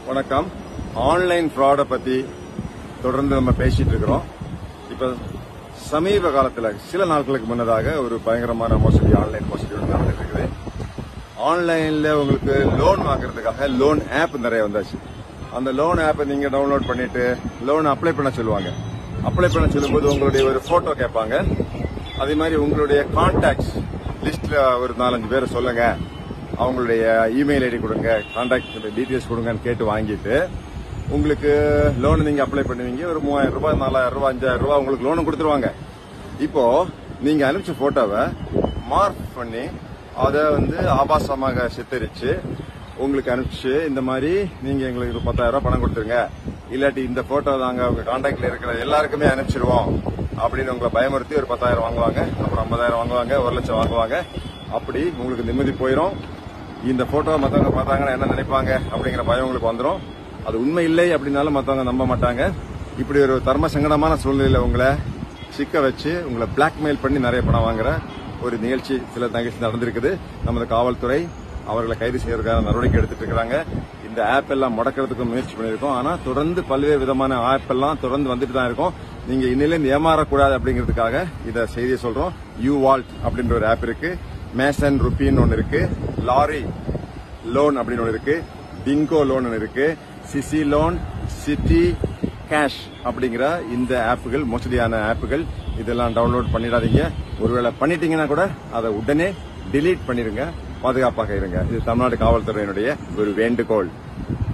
வணக்கம் ஆன்லைன் ஃப்ராட பத்தி தொடர்ந்து நம்ம பேசிட்டு இருக்கிறோம் இப்ப சமீப காலத்துல சில நாட்களுக்கு முன்னதாக ஒரு பயங்கரமான மோசடி ஆன்லைன் மோசடி ஒன்று நடந்துட்டு இருக்குது ஆன்லைன்ல உங்களுக்கு லோன் வாங்குறதுக்காக லோன் ஆப் நிறைய வந்தாச்சு அந்த லோன் ஆப்பை நீங்க டவுன்லோட் பண்ணிட்டு லோன் அப்ளை பண்ண சொல்லுவாங்க அப்ளை பண்ண சொல்லும்போது உங்களுடைய ஒரு போட்டோ கேட்பாங்க அதே மாதிரி உங்களுடைய கான்டாக்ட்ஸ் லிஸ்ட்ல ஒரு நாலஞ்சு பேரை சொல்லுங்க அவங்களுடைய இமெயில் ஐடி கொடுங்க கான்டாக்ட் டீடைல்ஸ் கொடுங்கன்னு கேட்டு வாங்கிட்டு உங்களுக்கு லோன் நீங்க அப்ளை பண்ணுவீங்க ஒரு மூவாயிரம் ரூபாய் நாலாயிரம் ரூபாய் அஞ்சாயிரம் ரூபாய் உங்களுக்கு லோன் கொடுத்துருவாங்க இப்போ நீங்க அனுப்பிச்ச போட்டோவை மார்க் பண்ணி அதை வந்து ஆபாசமாக சித்தரிச்சு உங்களுக்கு அனுப்பிச்சு இந்த மாதிரி நீங்க எங்களுக்கு ஒரு பத்தாயிரம் ரூபாய் பணம் கொடுத்துருங்க இல்லாட்டி இந்த போட்டோ தாங்க உங்க கான்டாக்ட்ல இருக்கிற எல்லாருக்குமே அனுப்பிச்சிருவோம் அப்படின்னு உங்களை பயமுறுத்தி ஒரு பத்தாயிரம் வாங்குவாங்க அப்புறம் ஐம்பதாயிரம் வாங்குவாங்க ஒரு லட்சம் வாங்குவாங்க அப்படி உங்களுக்கு நிம்மதி போயிடும் இந்த போட்டோ மத்தவங்க பார்த்தாங்கன்னா என்ன நினைப்பாங்க அப்படிங்கிற பயம் உங்களுக்கு வந்துடும் அது உண்மை இல்லை அப்படின்னாலும் மத்தவங்க நம்ப மாட்டாங்க இப்படி ஒரு தர்ம சங்கடமான சூழ்நிலையில உங்களை சிக்க வச்சு உங்களை பிளாக்மெயில் பண்ணி நிறைய பணம் வாங்குற ஒரு நிகழ்ச்சி சில நிகழ்ச்சி நடந்திருக்குது நமது காவல்துறை அவர்களை கைது செய்யறதுக்கான நடவடிக்கை எடுத்துட்டு இருக்காங்க இந்த ஆப் எல்லாம் முடக்கிறதுக்கு முயற்சி பண்ணியிருக்கோம் ஆனா தொடர்ந்து பல்வேறு விதமான ஆப் எல்லாம் தொடர்ந்து வந்துட்டு தான் இருக்கும் நீங்க இன்னிலிருந்து ஏமாறக்கூடாது அப்படிங்கிறதுக்காக இத செய்தியை சொல்றோம் யூ வால்ட் அப்படின்ற ஒரு ஆப் இருக்கு மேசன் ருப்பின்னு ஒன்னு இருக்கு லாரி லோன் அப்படின்னு ஒன்று இருக்கு டிங்கோ லோன் ஒன்று இருக்கு சிசி லோன் சிட்டி கேஷ் அப்படிங்கிற இந்த ஆப்புகள் மோசடியான ஆப்புகள் இதெல்லாம் டவுன்லோட் பண்ணிடாதீங்க ஒருவேளை பண்ணிட்டீங்கன்னா கூட அதை உடனே delete பண்ணிருங்க பாதுகாப்பாக இருங்க இது தமிழ்நாடு காவல்துறையினுடைய ஒரு வேண்டுகோள்